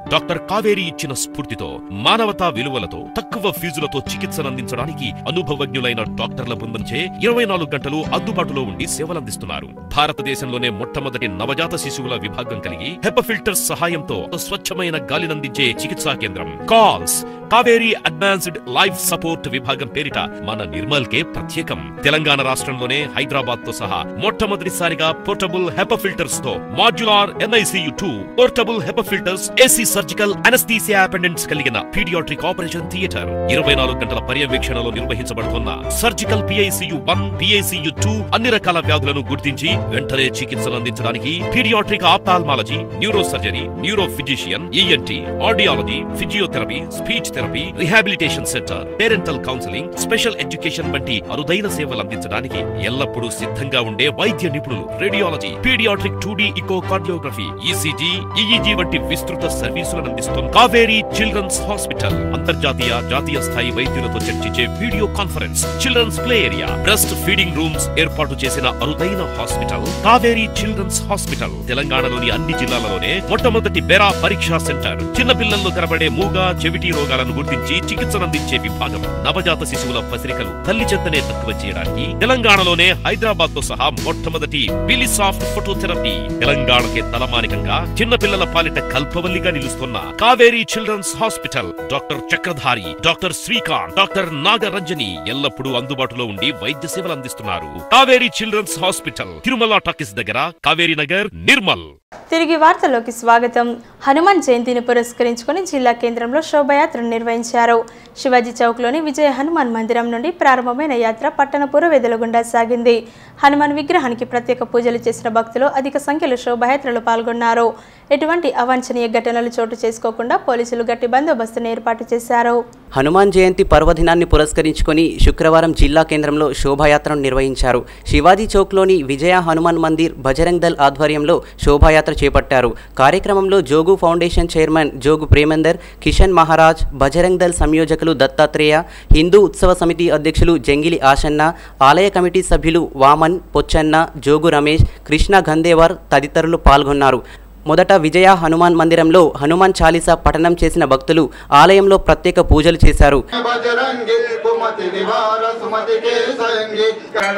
డాక్టర్ కావేరి ఇచ్చిన స్ఫూర్తితో మానవతా విలువలతో తక్కువ ఫీజులతో చికిత్సను అందించడానికి అనుభవజ్ఞులైన డాక్టర్ల బృందంచే ఇరవై నాలుగు గంటలు అందుబాటులో ఉండి సేవలందిస్తున్నారు భారతదేశంలోనే మొట్టమొదటి నవజాత శిశువుల విభాగం కలిగి హెప ఫిల్టర్స్ సహాయంతో స్వచ్ఛమైన గాలినందించే చికిత్సా కేంద్రం కాల్స్ కావేరీ అడ్వాన్స్డ్ లైఫ్ సపోర్ట్ విభాగం పేరిట మన నిర్మల్ కే ప్రత్యేకం తెలంగాణ రాష్ట్రంలోనే హైదరాబాద్ తో సహా మొట్టమొదటిసారిగా పోర్టబుల్ హెప ఫిల్టర్స్ తో modular NICU two portable HEPA filters AC surgical anaesthesia అపెండెంట్స్ కలిగిన పీడియాట్రిక్ ఆపరేషన్ థియేటర్ ఇరవై నాలుగు గంటల పర్యవేక్షణలో నిర్వహించబడుతున్న surgical PICU one PICU two అన్ని రకాల వ్యాధులను గుర్తించి వెంటనే చికిత్సలు అందించడానికి paediatric ophthalmology neuro surgery neuro physician ENT audiology physiotherapy speech therapy rehabilitation centre parental counselling special education వంటి అరుదైన సేవలు అందించడానికి ఎల్లప్పుడూ సిద్ధంగా ఉండే వైద్య నిపుణులు రేడియాలజీ పీడియాట్రిక్ టూ డి ఇకో కార్డియోగ్రఫీ ఈసీజీ ఈఈజీ వంటి విస్తృత సర్వీసులను అందిస్తున్న కావేరీ చిల్డ్రన్స్ హాస్పిటల్ అంతర్జాతీయ జాతీయ స్థాయి వైద్యులతో చర్చించే video conference children's play area breast feeding rooms ఏర్పాటు చేసిన అరుదైన హాస్పిటల్ కావేరీ చిల్డ్రన్స్ హాస్పిటల్ తెలంగాణలోని అన్ని జిల్లాలలోనే మొట్టమొదటి బెరా పరీక్షా సెంటర్ చిన్నపిల్లల్లో కనబడే మూగ చెవిటి రోగాలను గుర్తించి చికిత్సనందించే విభాగం నవజాత శిశువుల పసిరికలు తల్లి చెత్తనే తక్కువ చేయడానికి తెలంగాణలోనే హైదరాబాద్ తో సహా మొట్టమొదటి బిలిసాఫ్ట్ ఫోటోథెరపీ తెలంగాణకే తలమానికంగా చిన్నపిల్లల పాలిట కల్పవల్లిగా నిలుస్తున్న Kaveri children's hospital doctor Chakradhari doctor Srikanth doctor Nagaranjani ఎల్లప్పుడూ అందుబాటులో ఉండి వైద్య సేవలు అందిస్తున్నారు Kaveri children's hospital Tirumala talkies దగ్గర కావేరీ నగర్ నిర్మల్ తిరిగి వార్తల్లోకి స్వాగతం హనుమాన్ జయంతిని పురస్కరించుకొని జిల్లా కేంద్రంలో శోభయాత్రను నిర్వహించారు శివాజీ చౌక్లోని విజయ హనుమాన్ మందిరం నుండి ప్రారంభమైన యాత్ర పట్టణ పురవేదుల గుండా సాగింది హనుమాన్ విగ్రహానికి ప్రత్యేక పూజలు చేసిన భక్తులు అధిక సంఖ్యలో శోభయాత్రలో పాల్గొన్నారు ఎటువంటి అవాంఛనీయ ఘటనలు చోటు చేసుకోకుండా పోలీసులు గట్టి బందోబస్తును ఏర్పాటు చేశారు హనుమాన్ జయంతి పర్వదినాన్ని పురస్కరించుకొని శుక్రవారం జిల్లా కేంద్రంలో శోభాయాత్రను నిర్వహించారు శివాజీ చౌక్లోని విజయ హనుమాన్ మందిర్ బజరంగ్ దల్ ఆధ్వర్యంలో శోభాయాత్ర చేపట్టారు కార్యక్రమంలో జోగు ఫౌండేషన్ చైర్మన్ జోగు ప్రేమందర్ కిషన్ మహారాజ్ బజరంగ్ దల్ సంయోజకులు దత్తాత్రేయ హిందూ ఉత్సవ సమితి అధ్యక్షులు జంగిలి ఆశన్న ఆలయ కమిటీ సభ్యులు వామన్ పొచ్చన్న జోగు రమేష్ కృష్ణ గందేవర్ తదితరులు పాల్గొన్నారు మొదట విజయ హనుమాన్ మందిరంలో హనుమాన్ చాలీసా పఠనం చేసిన భక్తులు ఆలయంలో ప్రత్యేక పూజలు చేశారు బజరంగి కుమతి నివార సుమతి కే సంగి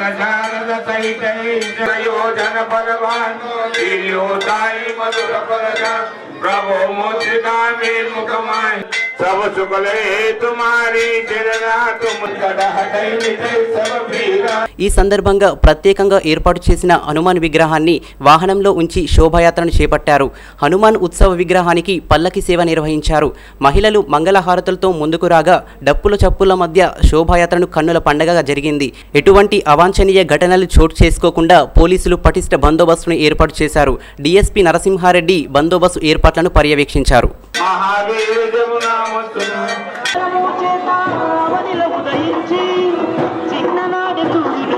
ప్రయోజన పరవాను మధుర పరజ ప్రభు ముద్రికా ముఖమాయ सब सुकले तुम्हारी चरणा तुम गढ़ हटई निजय सब पीरा ఈ సందర్భంగా ప్రత్యేకంగా ఏర్పాటు చేసిన హనుమాన్ విగ్రహాన్ని వాహనంలో ఉంచి శోభాయాత్రను చేపట్టారు హనుమాన్ ఉత్సవ విగ్రహానికి పల్లకి సేవ నిర్వహించారు మహిళలు మంగళహారతులతో ముందుకు రాగా డప్పుల చప్పుల మధ్య శోభాయాత్రను కన్నుల పండగగా జరిగింది ఎటువంటి అవాంఛనీయ ఘటనలు చోటు చేసుకోకుండా పోలీసులు పటిష్ట బందోబస్తును ఏర్పాటు చేశారు డీఎస్పీ నరసింహారెడ్డి బందోబస్తు ఏర్పాట్లను పర్యవేక్షించారు महावीर जमुना ఉదయించి చిన్ననాడు సూర్యుడు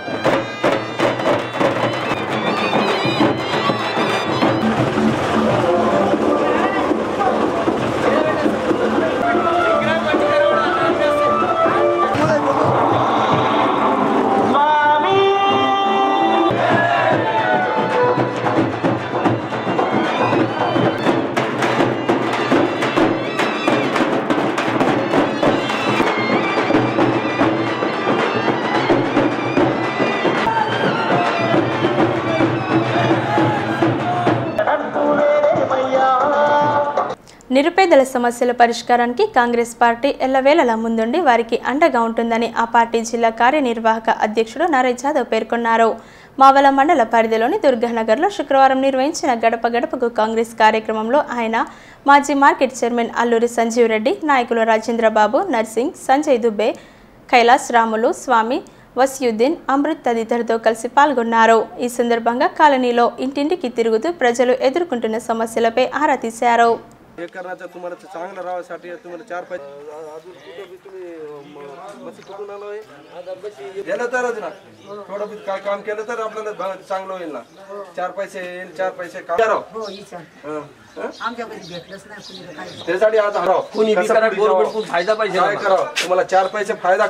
నిరుపేదల సమస్యల పరిష్కారానికి కాంగ్రెస్ పార్టీ ఎల్లవేళలా ముందుండి వారికి అండగా ఉంటుందని ఆ పార్టీ జిల్లా కార్యనిర్వాహక అధ్యక్షుడు నరేష్ జాదవ్ పేర్కొన్నారు మావల మండల పరిధిలోని దుర్గానగర్లో శుక్రవారం నిర్వహించిన గడప గడపకు కాంగ్రెస్ కార్యక్రమంలో ఆయన మాజీ మార్కెట్ చైర్మన్ అల్లూరి సంజీవ్ రెడ్డి నాయకులు రాజేంద్రబాబు నర్సింగ్ సంజయ్ దుబ్బే కైలాస్ రాములు స్వామి వసియుద్దీన్ అమృత్ తదితరులతో కలిసి పాల్గొన్నారు ఈ సందర్భంగా కాలనీలో ఇంటింటికి తిరుగుతూ ప్రజలు ఎదుర్కొంటున్న సమస్యలపై ఆరా తీశారు हे करण्याचा तुम्हाला ते चांगलं राहासाठी तुम्हाला चार पैसे तुम्ही मस्त कुठून आलो गेलं तरच ना थोडं बी काय काम केलं तर आपल्याला भा- चांगलं होईल ना चार पैसे येईल चार पैसे काम करा हं. हं? त्यासाठी आज हराव कोणी बी कसं करा, पुढे government जावं? कडून फायदा पाहिजे काय आम्हाला. करावं तुम्हाला चार पैसे फायदा करावं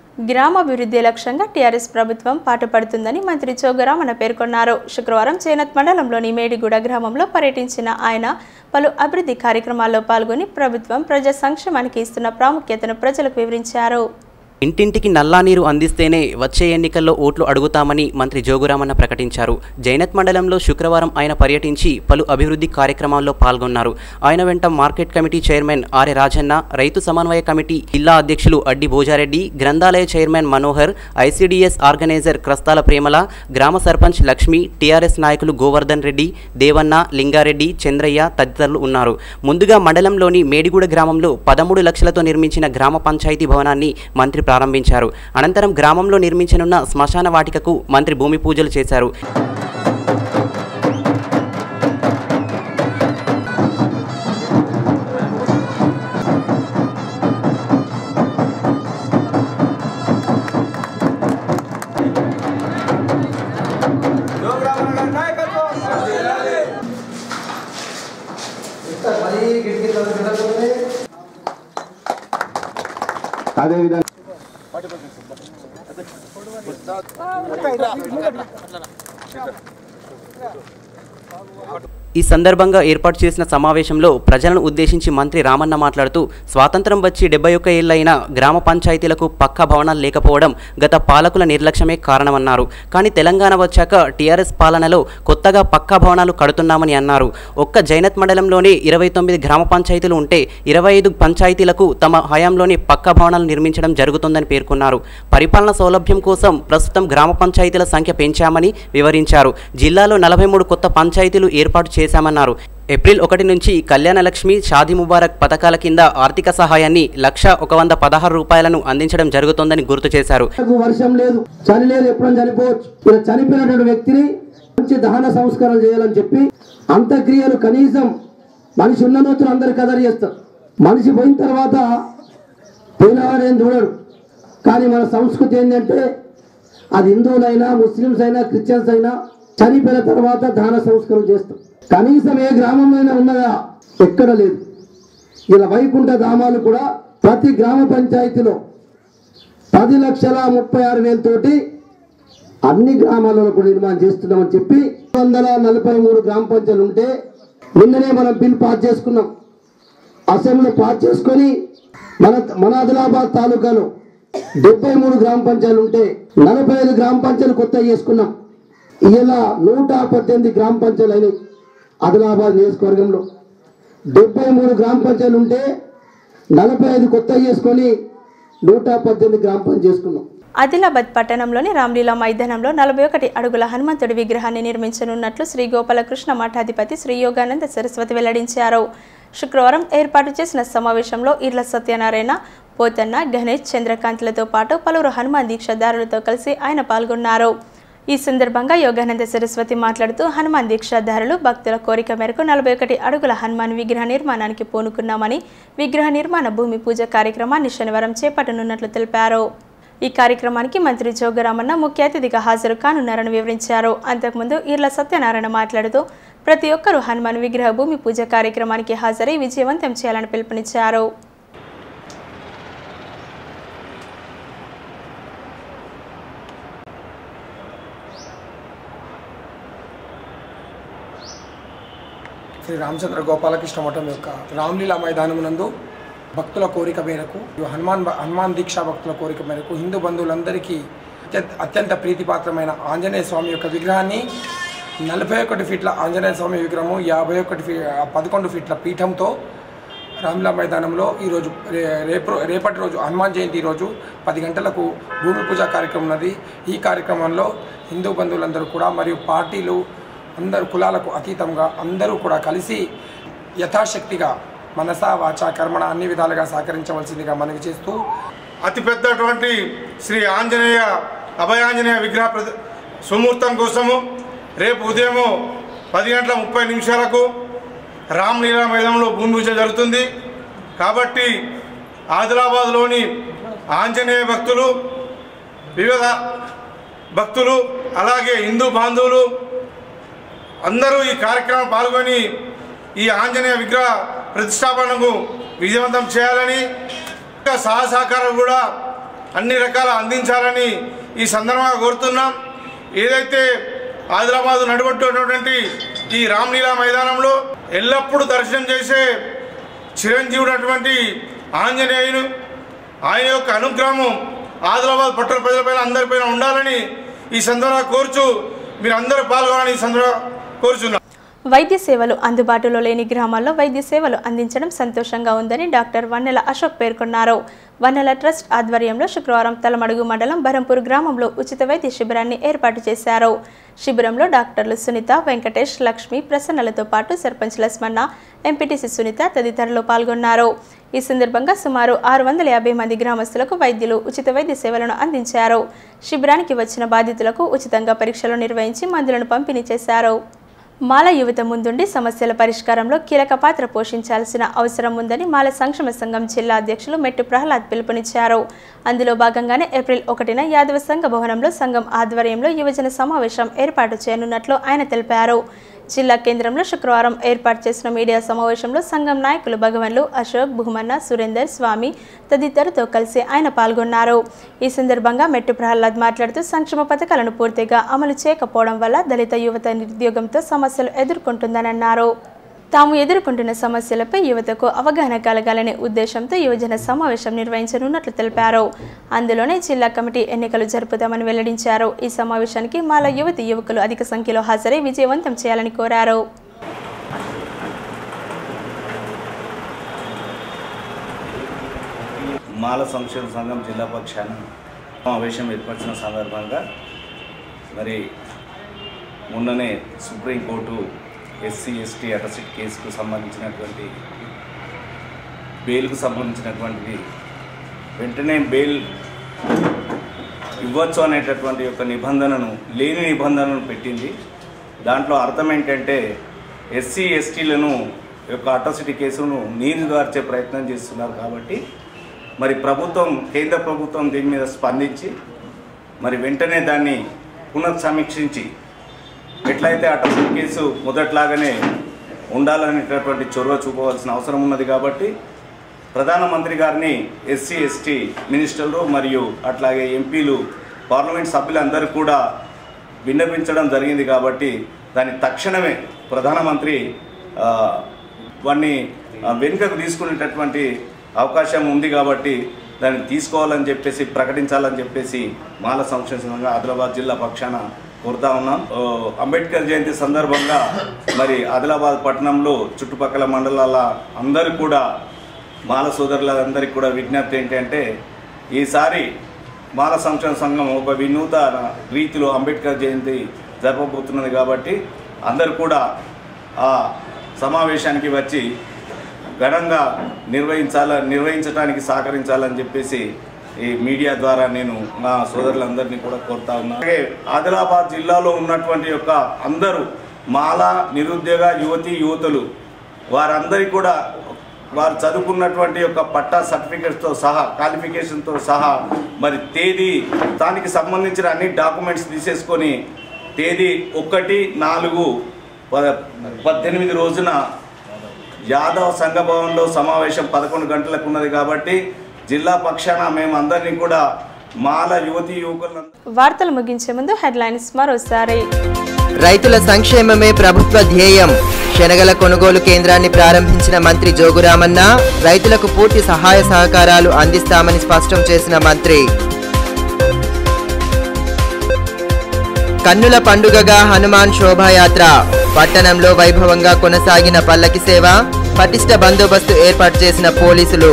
గ్రామాభివృద్ధి లక్ష్యంగా టీఆర్ఎస్ ప్రభుత్వం పాటుపడుతుందని మంత్రి చోగరామన్న పేర్కొన్నారు శుక్రవారం చేనత్ మండలంలోని మేడిగూడ గ్రామంలో పర్యటించిన ఆయన పలు అభివృద్ధి కార్యక్రమాల్లో పాల్గొని ప్రభుత్వం ప్రజా సంక్షేమానికి ఇస్తున్న ప్రాముఖ్యతను ప్రజలకు వివరించారు ఇంటింటికి నల్లా నీరు అందిస్తేనే వచ్చే ఎన్నికల్లో ఓట్లు అడుగుతామని మంత్రి జోగురామన్న ప్రకటించారు జైనత్ మండలంలో శుక్రవారం ఆయన పర్యటించి పలు అభివృద్ధి కార్యక్రమాల్లో పాల్గొన్నారు ఆయన వెంట market committee chairman Arya Rajanna రైతు సమన్వయ కమిటీ జిల్లా అధ్యక్షులు అడ్డి భోజారెడ్డి గ్రంథాలయ chairman Manohar ICDS organiser Krastala Premala గ్రామ సర్పంచ్ లక్ష్మి టీఆర్ఎస్ నాయకులు గోవర్ధన్ రెడ్డి దేవన్న లింగారెడ్డి చంద్రయ్య తదితరులు ఉన్నారు ముందుగా మండలంలోని మేడిగూడ గ్రామంలో పదమూడు లక్షలతో నిర్మించిన గ్రామ పంచాయతీ భవనాన్ని మంత్రి ప్రారంభించారు అనంతరం గ్రామంలో నిర్మించనున్న శ్మశాన వాటికకు మంత్రి భూమి పూజలు చేశారు అదేవిధంగా ఈ సందర్భంగా ఏర్పాటు చేసిన సమావేశంలో ప్రజలను ఉద్దేశించి మంత్రి రామన్న మాట్లాడుతూ స్వాతంత్రం వచ్చి డెబ్బై ఒక్క ఏళ్లైన గ్రామ పంచాయతీలకు పక్కా భవనాలు లేకపోవడం గత పాలకుల నిర్లక్ష్యమే కారణమన్నారు కానీ తెలంగాణ వచ్చాక టీఆర్ఎస్ పాలనలో కొత్తగా పక్కా భవనాలు కడుతున్నామని అన్నారు ఒక్క జైనత్ మండలంలోనే ఇరవై తొమ్మిది గ్రామ పంచాయతీలు ఉంటే ఇరవై ఐదు పంచాయతీలకు తమ హయాంలోని పక్కా భవనాలు నిర్మించడం జరుగుతుందని పేర్కొన్నారు పరిపాలన సౌలభ్యం కోసం ప్రస్తుతం గ్రామ పంచాయతీల సంఖ్య పెంచామని వివరించారు జిల్లాలో నలభై మూడు కొత్త పంచాయతీలు ఏర్పాటు చేశామన్నారు ఏప్రిల్ ఒకటి నుంచి కళ్యాణ లక్ష్మి షాదీ ముబారక్ పథకాల కింద ఆర్థిక సహాయాన్ని లక్ష ఒక వంద పదహారు రూపాయలను అందించడం జరుగుతోందని గుర్తు చేశారు నాకు వర్షం లేదు చలి లేదు ఎప్పుడైనా చనిపోవచ్చు ఇలా చనిపోయినటువంటి వ్యక్తిని మంచి దహన సంస్కారం చేయాలని చెప్పి అంత్యక్రియలు కనీసం మనిషి ఉన్న నూతులు అందరు కదర్ చేస్తారు మనిషి పోయిన తర్వాత పోయినవాడు ఏం చూడడు కానీ మన సంస్కృతి ఏంటంటే అది హిందువులైనా ముస్లిమ్స్ అయినా క్రిస్టియన్స్ అయినా చనిపోయిన తర్వాత దాన సంస్కారం చేస్తాం కనీసం ఏ గ్రామంలో ఉన్నదా ఎక్కడ లేదు ఇలా వైకుంఠ ధామాలు కూడా ప్రతి గ్రామ పంచాయతీలో పది లక్షల ముప్పై ఆరు వేలతోటి అన్ని గ్రామాలలో కూడా నిర్మాణం చేస్తున్నామని చెప్పి వందల నలభై మూడు గ్రామ పంచాయతీలు ఉంటే నిన్ననే మనం బిల్ పాస్ చేసుకున్నాం అసెంబ్లీ పాస్ చేసుకొని మన మన ఆదిలాబాద్ తాలూకాలో డెబ్బై మూడు గ్రామ పంచాయతీలు ఉంటే నలభై ఐదు గ్రామ పంచాయతీలు కొత్త చేసుకున్నాం ఇలా నూట పద్దెనిమిది గ్రామ పంచాయతీలు అయినాయి ఆదిలాబాద్ నియోజకవర్గంలో డెబ్బై మూడు గ్రామ పంచాయతీలు ఉంటే నలభై ఐదు కొత్త చేసుకొని నూట పద్దెనిమిది గ్రామ పంచాయతీ చేసుకున్నాం ఆదిలాబాద్ పట్టణంలోని రామ్లీలా మైదానంలో నలభై ఒకటి అడుగుల హనుమంతుడి విగ్రహాన్ని నిర్మించనున్నట్లు శ్రీ గోపాలకృష్ణ మఠాధిపతి శ్రీ యోగానంద సరస్వతి వెల్లడించారు శుక్రవారం ఏర్పాటు చేసిన సమావేశంలో ఇర్ల సత్యనారాయణ పోతన్న గణేష్ చంద్రకాంత్లతో పాటు పలువురు హనుమాన్ దీక్షాదారులతో కలిసి ఆయన పాల్గొన్నారు ఈ సందర్భంగా యోగానంద సరస్వతి మాట్లాడుతూ హనుమాన్ దీక్షాదారులు భక్తుల కోరిక మేరకు నలభై ఒకటి అడుగుల హనుమాన్ విగ్రహ నిర్మాణానికి పూనుకున్నామని విగ్రహ నిర్మాణ భూమి పూజ కార్యక్రమాన్ని శనివారం చేపట్టనున్నట్లు తెలిపారు ఈ కార్యక్రమానికి మంత్రి జోగరామన్న ముఖ్య అతిథిగా హాజరు కానున్నారని వివరించారు అంతకుముందు ఈర్ల సత్యనారాయణ మాట్లాడుతూ ప్రతి ఒక్కరూ హనుమాన్ విగ్రహ భూమి పూజ కార్యక్రమానికి హాజరై విజయవంతం చేయాలని పిలుపునిచ్చారు శ్రీ రామచంద్ర గోపాలకృష్ణ మఠం యొక్క రామ్లీలా మైదానమునందు భక్తుల కోరిక మేరకు హనుమాన్ హనుమాన్ దీక్షా భక్తుల కోరిక మేరకు హిందూ బంధువులందరికీ అత్యంత అత్యంత ప్రీతిపాత్రమైన ఆంజనేయ స్వామి యొక్క విగ్రహాన్ని నలభై ఒకటి ఫీట్ల ఆంజనేయ స్వామి విగ్రహము యాభై ఒకటి ఫీ పదకొండు ఫీట్ల పీఠంతో రామ్లీలా మైదానంలో ఈరోజు రే రేపు రేపటి రోజు హనుమాన్ జయంతి రోజు పది గంటలకు భూమి పూజ కార్యక్రమం ఉన్నది ఈ కార్యక్రమంలో హిందూ బంధువులందరూ కూడా మరియు పార్టీలు అందరు కులాలకు అతీతంగా అందరూ కూడా కలిసి యథాశక్తిగా మనసా వాచ కర్మణ అన్ని విధాలుగా సహకరించవలసిందిగా మనవి చేస్తూ అతిపెద్దటువంటి శ్రీ ఆంజనేయ అభయాంజనేయ విగ్రహ ప్రద సుముహూర్తం కోసము రేపు ఉదయము పది గంటల ముప్పై నిమిషాలకు రామ్లీలా మైదానంలో భూమి పూజ జరుగుతుంది కాబట్టి ఆదిలాబాద్లోని ఆంజనేయ భక్తులు వివిధ భక్తులు అలాగే హిందూ బాంధవులు అందరూ ఈ కార్యక్రమం పాల్గొని ఈ ఆంజనేయ విగ్రహ ప్రతిష్టాపనకు విజయవంతం చేయాలని సహసహకారం కూడా అన్ని రకాల అందించాలని ఈ సందర్భంగా కోరుతున్నాం ఏదైతే ఆదిలాబాద్ నడుబట్టున్నటువంటి ఈ రామ్లీలా మైదానంలో ఎల్లప్పుడూ దర్శనం చేసే చిరంజీవుడు అటువంటి ఆంజనేయులు ఆయన యొక్క అనుగ్రహం ఆదిలాబాద్ పట్టణ ప్రజలపైన అందరిపైన ఉండాలని ఈ సందర్భంగా కోరుచు మీరు అందరూ పాల్గొనాలని ఈ సందర్భంగా కోరుచున్నాం వైద్య సేవలు అందుబాటులో లేని గ్రామాల్లో వైద్య సేవలు అందించడం సంతోషంగా ఉందని డాక్టర్ వన్నెల అశోక్ పేర్కొన్నారు వన్నెల ట్రస్ట్ ఆధ్వర్యంలో శుక్రవారం తలమడుగు మండలం బరంపూర్ గ్రామంలో ఉచిత వైద్య శిబిరాన్ని ఏర్పాటు చేశారు శిబిరంలో డాక్టర్లు సునీత వెంకటేష్ లక్ష్మి ప్రసన్నలతో పాటు సర్పంచ్ లస్మన్న ఎంపీటీసీ సునీత తదితరులు పాల్గొన్నారు ఈ సందర్భంగా సుమారు ఆరు వందల యాభై మంది గ్రామస్తులకు వైద్యులు ఉచిత వైద్య సేవలను అందించారు శిబిరానికి వచ్చిన బాధితులకు ఉచితంగా పరీక్షలు నిర్వహించి మందులను పంపిణీ చేశారు మాల యువత ముందుండి సమస్యల పరిష్కారంలో కీలక పాత్ర పోషించాల్సిన అవసరం ఉందని మాల సంక్షేమ సంఘం జిల్లా అధ్యక్షులు మెట్టు ప్రహ్లాద్ పిలుపునిచ్చారు అందులో భాగంగానే ఏప్రిల్ ఒకటిన యాదవ సంఘ భవనంలో సంఘం ఆధ్వర్యంలో యువజన సమావేశం ఏర్పాటు చేయనున్నట్లు ఆయన తెలిపారు జిల్లా కేంద్రంలో శుక్రవారం ఏర్పాటు చేసిన మీడియా సమావేశంలో సంఘం నాయకులు భగవన్లు అశోక్ భూమన్న సురేందర్ స్వామి తదితరులతో కలిసి ఆయన పాల్గొన్నారు ఈ సందర్భంగా మెట్టు ప్రహ్లాద్ మాట్లాడుతూ సంక్షేమ పథకాలను పూర్తిగా అమలు చేయకపోవడం వల్ల దళిత యువత నిరుద్యోగంతో సమస్యలు ఎదుర్కొంటుందని అన్నారు తాము ఎదుర్కొంటున్న సమస్యలపై యువతకు అవగాహన కలగాలనే ఉద్దేశంతో యువజన సమావేశం నిర్వహించనున్నట్లు తెలిపారు అందులోనే జిల్లా కమిటీ ఎన్నికలు జరుపుతామని వెల్లడించారు ఈ సమావేశానికి మాల యువతి యువకులు అధిక సంఖ్యలో హాజరై విజయవంతం చేయాలని కోరారు మాల సంక్షేమ సంఘం జిల్లా పక్షాన సమావేశం ఏర్పరిచిన సందర్భంగా మరి మొన్ననే సుప్రీంకోర్టు ఎస్సీ ఎస్టీ అటసిట్ కేసుకు సంబంధించినటువంటి బెయిల్కు సంబంధించినటువంటిది వెంటనే బెయిల్ ఇవ్వచ్చు అనేటటువంటి యొక్క నిబంధనను లేని నిబంధనను పెట్టింది దాంట్లో అర్థం ఏంటంటే ఎస్సీ ఎస్టీలను యొక్క అట్రాసిటీ కేసును నీరుగార్చే ప్రయత్నం చేస్తున్నారు కాబట్టి మరి ప్రభుత్వం కేంద్ర ప్రభుత్వం దీని మీద స్పందించి మరి వెంటనే దాన్ని పునఃసమీక్షించి ఎట్లయితే అట్రాసిటీ కేసు మొదట్లాగానే ఉండాలనేటటువంటి చొరవ చూపవలసిన అవసరం ఉన్నది కాబట్టి ప్రధానమంత్రి గారిని ఎస్సీ ఎస్టీ మినిస్టర్లు మరియు అట్లాగే ఎంపీలు పార్లమెంట్ సభ్యులందరూ కూడా విన్నపించడం జరిగింది కాబట్టి దాన్ని తక్షణమే ప్రధానమంత్రి ఆ, వాన్ని ఆ, వెనుకకు తీసుకునేటటువంటి అవకాశం ఉంది కాబట్టి దాన్ని తీసుకోవాలని చెప్పేసి ప్రకటించాలని చెప్పేసి మాల సంక్షేమ సంఘంగా ఆదిలాబాద్ జిల్లా పక్షాన కోరుతా ఉన్నాం ఓ, అంబేద్కర్ జయంతి సందర్భంగా మరి ఆదిలాబాద్ పట్టణంలో చుట్టుపక్కల మండలాల అందరూ కూడా మాల సోదరులందరికీ కూడా విజ్ఞప్తి ఏంటంటే ఈసారి మాల సంక్షేమ సంఘం ఒక వినూతన రీతిలో అంబేద్కర్ జయంతి జరపబోతున్నది కాబట్టి అందరూ కూడా ఆ సమావేశానికి వచ్చి ఘనంగా నిర్వహించాల నిర్వహించడానికి సహకరించాలని చెప్పేసి ఈ మీడియా ద్వారా నేను నా సోదరులందరినీ కూడా కోరుతా ఉన్నాను అలాగే ఆదిలాబాద్ జిల్లాలో ఉన్నటువంటి యొక్క అందరూ మాల నిరుద్యోగ యువతి యువతులు వారందరికీ కూడా వారు చదువుకున్నటువంటి యొక్క పట్టా సర్టిఫికేట్స్తో సహా క్వాలిఫికేషన్తో సహా మరి తేదీ దానికి సంబంధించిన అన్ని డాక్యుమెంట్స్ తీసేసుకొని తేదీ ఒకటి నాలుగు ప- పద్దెనిమిది రోజున యాదవ్ సంఘభవన్లో సమావేశం పదకొండు గంటలకు ఉన్నది కాబట్టి జిల్లా పక్షాన మేము అందరినీ కూడా మాల యువతి యువకులను వార్తలు ముగించే ముందు హెడ్లైన్స్ మరోసారి రైతుల సంక్షేమమే ప్రభుత్వ ధ్యేయం శనగల కొనుగోలు కేంద్రాన్ని ప్రారంభించిన మంత్రి జోగురామన్న రైతులకు పూర్తి సహాయ సహకారాలు అందిస్తామని స్పష్టం చేసిన మంత్రి కన్నుల పండుగగా హనుమాన్ శోభాయాత్ర పట్టణంలో వైభవంగా కొనసాగిన పల్లకి సేవ పటిష్ట బందోబస్తు ఏర్పాటు చేసిన పోలీసులు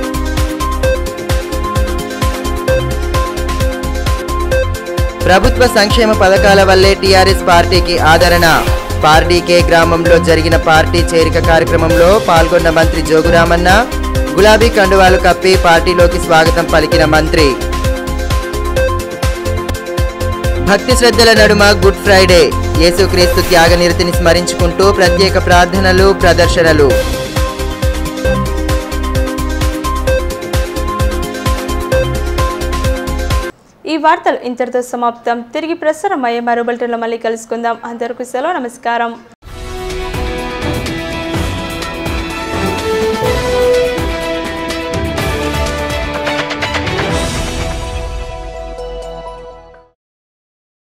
ప్రభుత్వ సంక్షేమ పథకాల వల్లే టీఆర్ఎస్ పార్టీకి ఆదరణ పార్టీకే గ్రామంలో జరిగిన పార్టీ చేరిక కార్యక్రమంలో పాల్గొన్న మంత్రి జోగురామన్న గులాబీ కండువాలు కప్పి పార్టీలోకి స్వాగతం పలికిన మంత్రి భక్తి శ్రద్ధల నడుమ గుడ్ ఫ్రైడే యేసుక్రీస్తు త్యాగనిరతిని స్మరించుకుంటూ ప్రత్యేక ప్రార్థనలు ప్రదర్శనలు ఈ వార్తలు ఇంతటితో సమాప్తం తిరిగి ప్రసారం అయ్యే మరో బులెటిన్లో మళ్ళీ కలుసుకుందాం అందరికీ సెలవు నమస్కారం